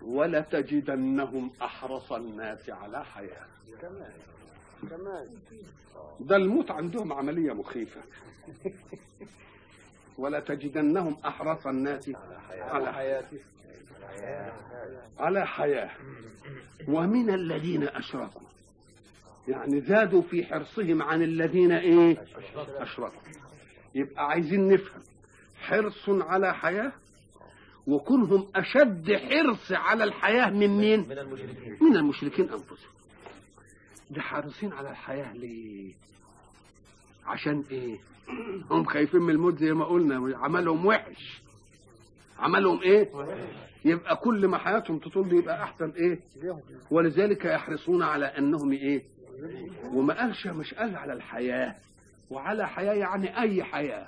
ولتجدنهم احرص الناس على حياه كمان كمان ده الموت عندهم عمليه مخيفه ولتجدنهم احرص الناس على حياه على حياه ومن الذين اشركوا يعني زادوا في حرصهم عن الذين ايه اشركوا يبقى عايزين نفهم حرص على حياه وكونهم اشد حرص على الحياه من مين من المشركين من المشركين انفسهم ده حريصين على الحياه ليه عشان ايه هم خايفين من الموت زي ما قلنا عملهم وحش عملهم ايه يبقى كل ما حياتهم تطول يبقى احسن ايه ولذلك يحرصون على انهم ايه وما قالش مش قال على الحياه وعلى حياه يعني اي حياه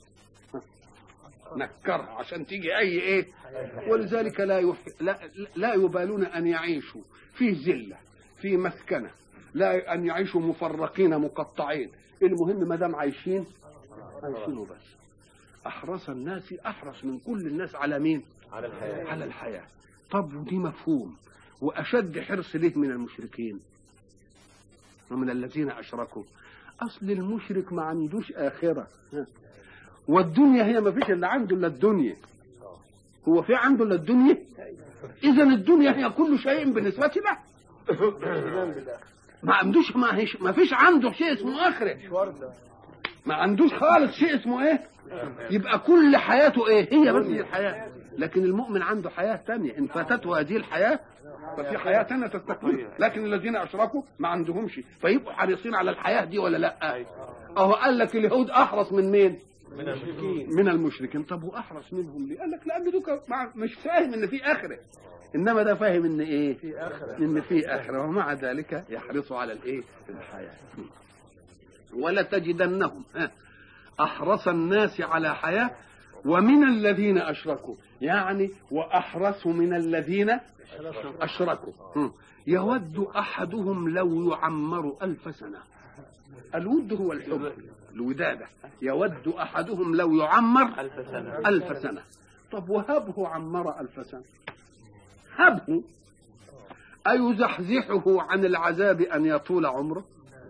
نكرها عشان تيجي اي ايه ولذلك لا يح... لا لا يبالون ان يعيشوا في ذله في مسكنه لا ان يعيشوا مفرقين مقطعين المهم ما دام عايشين عايشين بس احرص الناس احرص من كل الناس على مين على الحياة على الحياه طب ودي مفهوم واشد حرص ليه من المشركين ومن الذين اشركوا اصل المشرك ما عندوش اخره والدنيا هي ما فيش اللي عنده الا الدنيا هو في عنده الا الدنيا اذا الدنيا هي كل شيء بالنسبه له ما عندوش ما, هيش ما فيش عنده شيء اسمه اخره ما عندوش خالص شيء اسمه ايه يبقى كل حياته ايه هي بس هي الحياه لكن المؤمن عنده حياه ثانيه ان فاتته هذه الحياه ففي حياه ثانيه تستكمل لكن الذين اشركوا ما عندهمش فيبقوا حريصين على الحياه دي ولا لا اهو قال لك اليهود احرص من مين من المشركين من المشركين طب واحرص منهم ليه قال لك لان دوك مع- مش فاهم ان في اخره انما ده فاهم ان ايه في آخرة ان في اخره ومع ذلك يحرص على الايه الحياه ولتجدنهم ها، احرص الناس على حياه ومن الذين اشركوا يعني واحرص من الذين اشركوا هم. يود احدهم لو يعمر الف سنه الود هو الحب الوداده يود احدهم لو يعمر ألف سنة ألف سنة طب وهبه عمر ألف سنة هبه أيزحزحه عن العذاب أن يطول عمره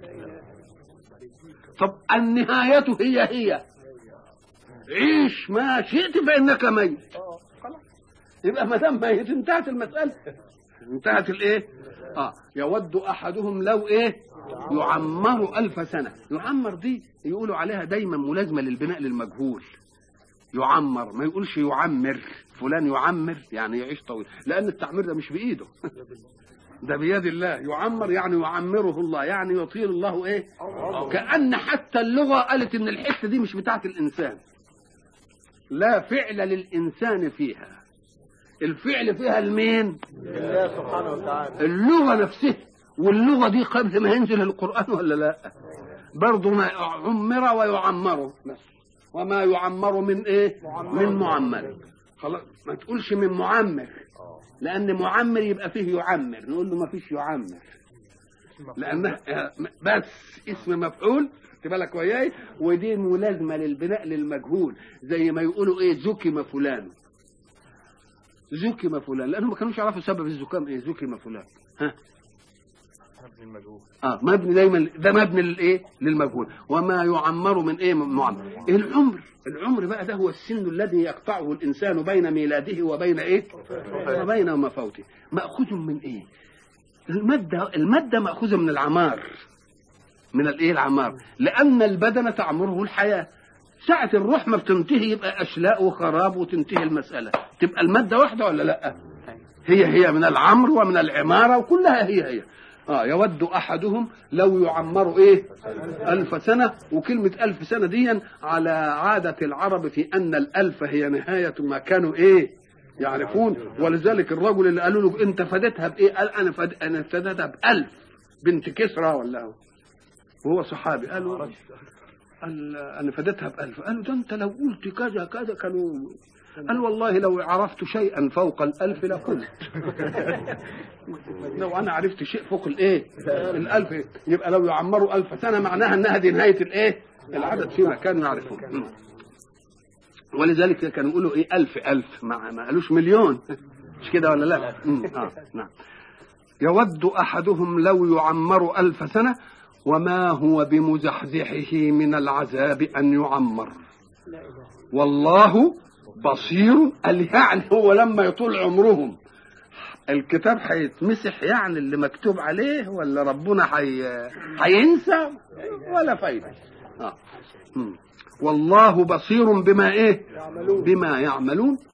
طب النهاية هي هي عيش ما شئت فإنك ميت خلاص يبقى ما دام ميت انتهت المسألة انتهت الايه اه يود احدهم لو ايه يعمر ألف سنة يعمر دي يقولوا عليها دايما ملازمة للبناء للمجهول يعمر ما يقولش يعمر فلان يعمر يعني يعيش طويل لأن التعمير ده مش بإيده ده بيد الله يعمر يعني يعمره الله يعني يطيل الله ايه كأن حتى اللغة قالت ان الحتة دي مش بتاعت الإنسان لا فعل للإنسان فيها الفعل فيها المين الله سبحانه وتعالى اللغة نفسها واللغة دي قبل ما ينزل القرآن ولا لا برضه ما عمر ويعمر بس وما يعمر من ايه من معمر خلاص ما تقولش من معمر لان معمر يبقى فيه يعمر نقول له ما فيش يعمر لان بس اسم مفعول خد بالك وياي ودي ملازمه للبناء للمجهول زي ما يقولوا ايه زكم فلان زكم فلان لانهم ما كانوش يعرفوا سبب الزكام ايه زكم فلان ها ابن المجهول اه مبني دايما ده مبني للايه للمجهول وما يعمر من ايه من معمر العمر العمر بقى ده هو السن الذي يقطعه الانسان بين ميلاده وبين ايه وبين مفوته ماخوذ من ايه الماده الماده ماخوذه من العمار من الايه العمار لان البدن تعمره الحياه ساعة الروح ما بتنتهي يبقى أشلاء وخراب وتنتهي المسألة تبقى المادة واحدة ولا لأ هي هي من العمر ومن العمارة وكلها هي هي اه يود احدهم لو يعمر ايه الف سنه وكلمه الف سنه دي على عاده العرب في ان الالف هي نهايه ما كانوا ايه يعرفون ولذلك الرجل اللي قالوا له انت فدتها بايه قال انا فد... انا فدتها بألف بنت كسرى ولا هو وهو صحابي قالوا قال انا فدتها بألف قالوا ده انت لو قلت كذا كذا كانوا قال والله لو عرفت شيئا فوق الألف لقلت لو أنا عرفت شيء فوق الإيه الألف يبقى لو يعمروا ألف سنة معناها أنها دي نهاية الإيه العدد فيما كانوا يعرفون ولذلك كانوا يقولوا إيه ألف ألف ما, ما قالوش مليون مش كده ولا لا مم. آه. نعم يود احدهم لو يعمر الف سنه وما هو بمزحزحه من العذاب ان يعمر والله بصير قال يعني هو لما يطول عمرهم الكتاب هيتمسح يعني اللي مكتوب عليه ولا ربنا حي... هينسى ولا فايده آه. مم. والله بصير بما ايه يعملون بما يعملون